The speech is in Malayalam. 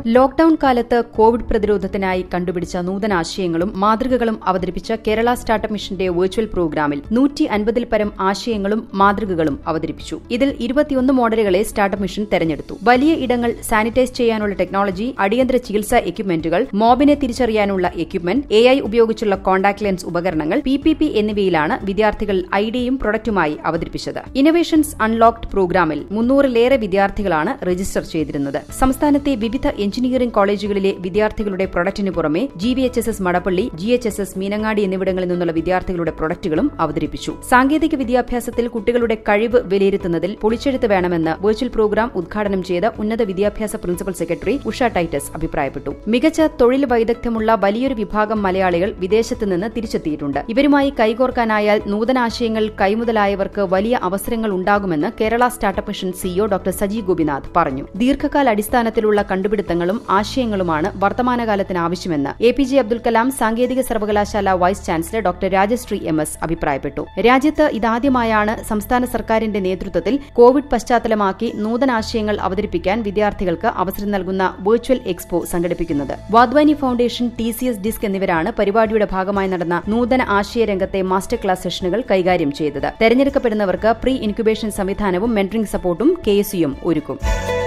ലോക്ഡൌൺ കാലത്ത് കോവിഡ് പ്രതിരോധത്തിനായി കണ്ടുപിടിച്ച നൂതനാശയങ്ങളും മാതൃകകളും അവതരിപ്പിച്ച കേരള സ്റ്റാർട്ടപ്പ് മിഷന്റെ വെർച്വൽ പ്രോഗ്രാമിൽ നൂറ്റി അൻപതിൽ പരം ആശയങ്ങളും മാതൃകകളും അവതരിപ്പിച്ചു ഇതിൽ ഇരുപത്തിയൊന്ന് മോഡലുകളെ സ്റ്റാർട്ടപ്പ് മിഷൻ തെരഞ്ഞെടുത്തു വലിയ ഇടങ്ങൾ സാനിറ്റൈസ് ചെയ്യാനുള്ള ടെക്നോളജി അടിയന്തര ചികിത്സാ എക്യുപ്മെന്റുകൾ മോബിനെ തിരിച്ചറിയാനുള്ള എക്യുപ്മെന്റ് എ ഐ ഉപയോഗിച്ചുള്ള കോൺടാക്ട് ലെൻസ് ഉപകരണങ്ങൾ പി പി പി എന്നിവയിലാണ് വിദ്യാർത്ഥികൾ ഐഡിയയും പ്രൊഡക്റ്റുമായി അവതരിപ്പിച്ചത് ഇന്നവേഷൻസ് അൺലോക്ഡ് പ്രോഗ്രാമിൽ മുന്നൂറിലേറെ വിദ്യാർത്ഥികളാണ് രജിസ്റ്റർ ചെയ്തിരുന്നത് സംസ്ഥാനത്തെ വിവിധ എഞ്ചിനീയറിംഗ് കോളേജുകളിലെ വിദ്യാർത്ഥികളുടെ പ്രൊഡക്റ്റിന് പുറമെ G V H S S Madappally G H S S Meenangadi എന്നിവിടങ്ങളിൽ നിന്നുള്ള വിദ്യാർത്ഥികളുടെ പ്രൊഡക്റ്റുകളും അവതരിപ്പിച്ചു സാങ്കേതിക വിദ്യാഭ്യാസത്തിൽ കുട്ടികളുടെ കഴിവ് വിലയിരുത്തുന്നതിൽ പൊളിച്ചെഴുത്ത് വേണമെന്ന് വെർച്വൽ പ്രോഗ്രാം ഉദ്ഘാടനം ചെയ്ത ഉന്നത വിദ്യാഭ്യാസ പ്രിൻസിപ്പൽ സെക്രട്ടറി ഉഷ ടൈറ്റസ് അഭിപ്രായപ്പെട്ടു മികച്ച തൊഴിൽ വൈദഗ്ധ്യമുള്ള വലിയൊരു വിഭാഗം മലയാളികൾ വിദേശത്ത് നിന്ന് തിരിച്ചെത്തിയിട്ടുണ്ട് ഇവരുമായി കൈകോർക്കാനായാൽ നൂതനാശയങ്ങൾ കൈമുതലായവർക്ക് വലിയ അവസരങ്ങൾ ഉണ്ടാകുമെന്ന് Kerala startup mission CEO doctor Saji Gopinath പറഞ്ഞു ദീർഘകാല അടിസ്ഥാനത്തിലുള്ള കണ്ടുപിടുത്തങ്ങളും ആശയങ്ങളുമാണ് വർത്തമാനകാലത്തിന് ആവശ്യമെന്ന് A P J Abdul Kalam സാങ്കേതിക സർവകലാശാല vice chancellor doctor Rajasree M S അഭിപ്രായപ്പെട്ടു രാജ്യത്ത് ഇതാദ്യമായാണ് സംസ്ഥാന സർക്കാരിന്റെ നേതൃത്വത്തിൽ കോവിഡ് പശ്ചാത്തലമാക്കി നൂതനാശയങ്ങൾ അവതരിപ്പിക്കാൻ വിദ്യാർത്ഥികൾക്ക് അവസരം നൽകുന്ന വെർച്വൽ എക്സ്പോ സംഘടിപ്പിക്കുന്നത് Wadhwani foundation T C S disc എന്നിവരാണ് പരിപാടിയുടെ ഭാഗമായി നടന്ന നൂതന ആശയ രംഗത്തെ മാസ്റ്റർ ക്ലാസ് സെഷനുകൾ കൈകാര്യം ചെയ്തത് തെരഞ്ഞെടുക്കപ്പെടുന്നവർക്ക് പ്രീ ഇൻക്യുബേഷൻ സംവിധാനവും മെന്ററിംഗ് സപ്പോർട്ടും കെ എസ് യും ഒരുക്കും